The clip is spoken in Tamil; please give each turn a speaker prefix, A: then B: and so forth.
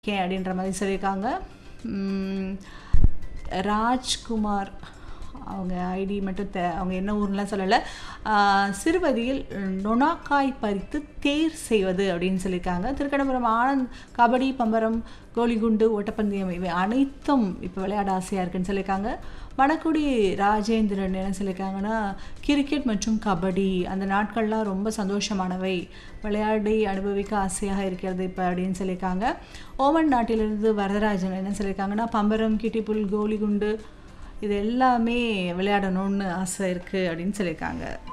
A: இருக்கேன் அப்படின்ற மாதிரி சொல்லியிருக்காங்க உம், ராஜ்குமார் அவங்க ஐடி மட்டும் தெ அவங்க என்ன ஊர்லாம் சொல்லலை ஆஹ், சிறுவதியில் நொணாக்காய் பறித்து தேர் செய்வது அப்படின்னு சொல்லியிருக்காங்க திருக்கணபுரம் ஆனந்த் கபடி பம்பரம் கோலிகுண்டு ஓட்டப்பந்தயம் இவை அனைத்தும் இப்போ விளையாட ஆசையாக இருக்குன்னு சொல்லியிருக்காங்க மணக்குடி ராஜேந்திரன் என்ன சொல்லியிருக்காங்கன்னா கிரிக்கெட் மற்றும் கபடி அந்த நாட்கள்லாம் ரொம்ப சந்தோஷமானவை விளையாடி அனுபவிக்க ஆசையாக இருக்கிறது இப்போ அப்படின்னு சொல்லியிருக்காங்க ஓமன் நாட்டிலிருந்து வரதராஜன் என்ன சொல்லியிருக்காங்கன்னா பம்பரம் கிட்டிப்புல் கோலிகுண்டு இது எல்லாமே விளையாடணும்னு ஆசை இருக்குது அப்படின்னு சொல்லியிருக்காங்க